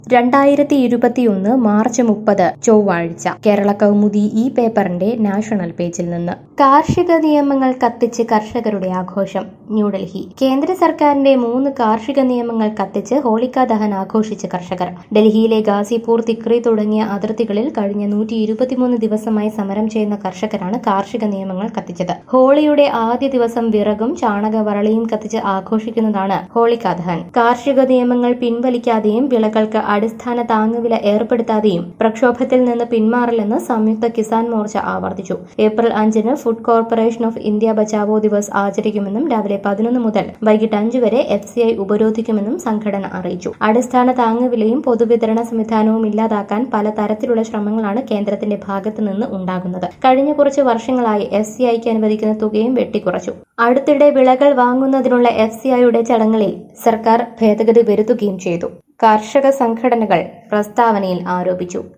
രണ്ടായിരത്തി ഇരുപത്തിയൊന്ന് മാർച്ച് മുപ്പത് ചൊവ്വാഴ്ച കേരള കൗമുദി ഈ പേപ്പറിന്റെ നാഷണൽ പേജിൽ നിന്ന് കാർഷിക നിയമങ്ങൾ കത്തിച്ച് കർഷകരുടെ ആഘോഷം ന്യൂഡൽഹി കേന്ദ്ര സർക്കാരിന്റെ മൂന്ന് കാർഷിക നിയമങ്ങൾ കത്തിച്ച് ഹോളിക്ക ദഹൻ ആഘോഷിച്ച് കർഷകർ ഡൽഹിയിലെ ഗാസിപൂർ തിക്രി തുടങ്ങിയ അതിർത്തികളിൽ കഴിഞ്ഞ നൂറ്റി ഇരുപത്തിമൂന്ന് ദിവസമായി സമരം ചെയ്യുന്ന കർഷകരാണ് കാർഷിക നിയമങ്ങൾ കത്തിച്ചത് ഹോളിയുടെ ആദ്യ ദിവസം വിറകും ചാണകവറളിയും കത്തിച്ച് ആഘോഷിക്കുന്നതാണ് ഹോളിക്ക ദഹൻ കാർഷിക നിയമങ്ങൾ പിൻവലിക്കാതെയും വിളകൾക്ക് അടിസ്ഥാന താങ്ങുവില ഏർപ്പെടുത്താതെയും പ്രക്ഷോഭത്തിൽ നിന്ന് പിന്മാറില്ലെന്ന് സംയുക്ത കിസാൻ മോർച്ച ആവർത്തിച്ചു ഏപ്രിൽ അഞ്ചിന് food corporation of India Bachao Divas ആചരിക്കുമെന്നും രാവിലെ പതിനൊന്ന് മുതൽ വൈകിട്ട് അഞ്ചു വരെ എഫ് സി ഐ ഉപരോധിക്കുമെന്നും സംഘടന അറിയിച്ചു അടിസ്ഥാന താങ്ങുവിലയും പൊതുവിതരണ സംവിധാനവും ഇല്ലാതാക്കാൻ പല തരത്തിലുള്ള ശ്രമങ്ങളാണ് കേന്ദ്രത്തിന്റെ ഭാഗത്തു നിന്ന് ഉണ്ടാകുന്നത് കഴിഞ്ഞ കുറച്ച് വർഷങ്ങളായി എഫ് സി ഐക്ക് അനുവദിക്കുന്ന തുകയും വെട്ടിക്കുറച്ചു അടുത്തിടെ വിളകൾ വാങ്ങുന്നതിനുള്ള എഫ് സി ഐയുടെ ചടങ്ങളിൽ സർക്കാർ ഭേദഗതി വരുത്തുകയും ചെയ്തു കാർഷക സംഘടനകൾ പ്രസ്താവനയിൽ ആരോപിച്ചു